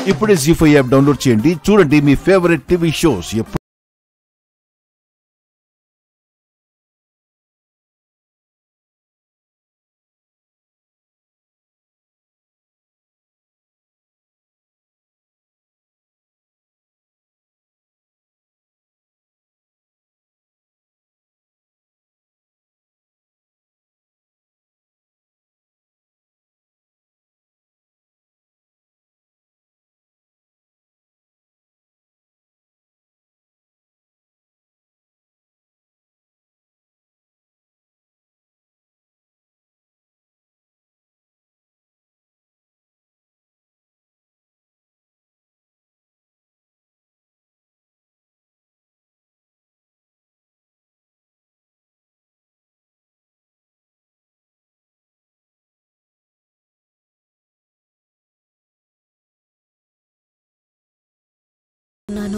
ఇప్పుడే G five app download చేయండి చూడండి మీ ఫేవరెట్ టీవీ షోస్ ఎప్పుడు ఉన్నాను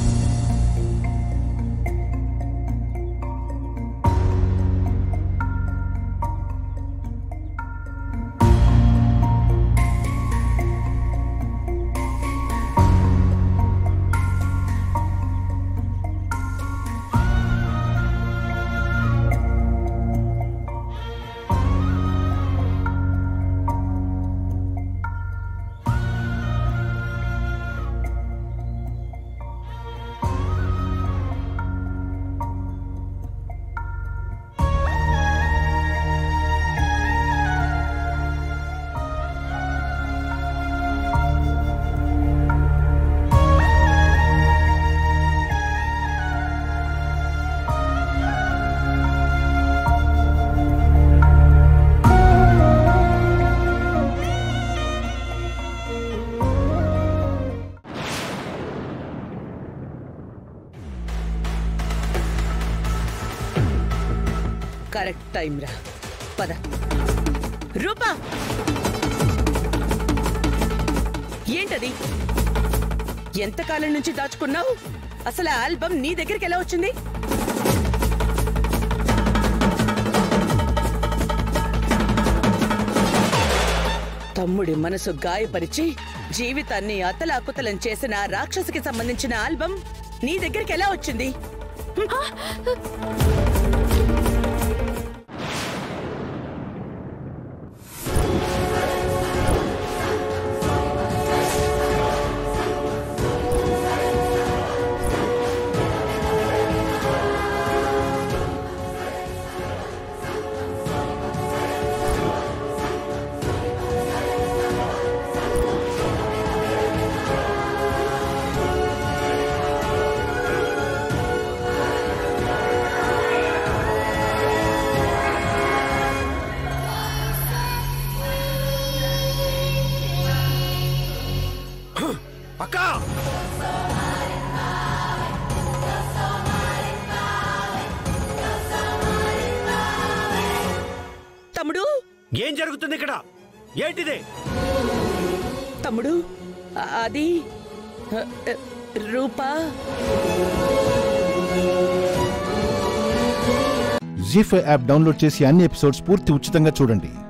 కరెక్ట్ టైం రా పద రూపా ఏంటది ఎంతకాలం నుంచి దాచుకున్నావు అసలు ఆ ఆల్బమ్ నీ దగ్గరికి ఎలా వచ్చింది తమ్ముడి మనసు గాయపరిచి జీవితాన్ని అతలాకుతలం చేసిన ఆ రాక్షసికి సంబంధించిన ఆల్బమ్ నీ దగ్గరికి ఎలా వచ్చింది అక్క తమ్ముడు ఏం జరుగుతుంది ఇక్కడ ఏంటిది తమ్ముడు అ- అది అ, అ, Rupa Zee five app download చేసి అన్ని ఎపిసోడ్స్ పూర్తి ఉచితంగా చూడండి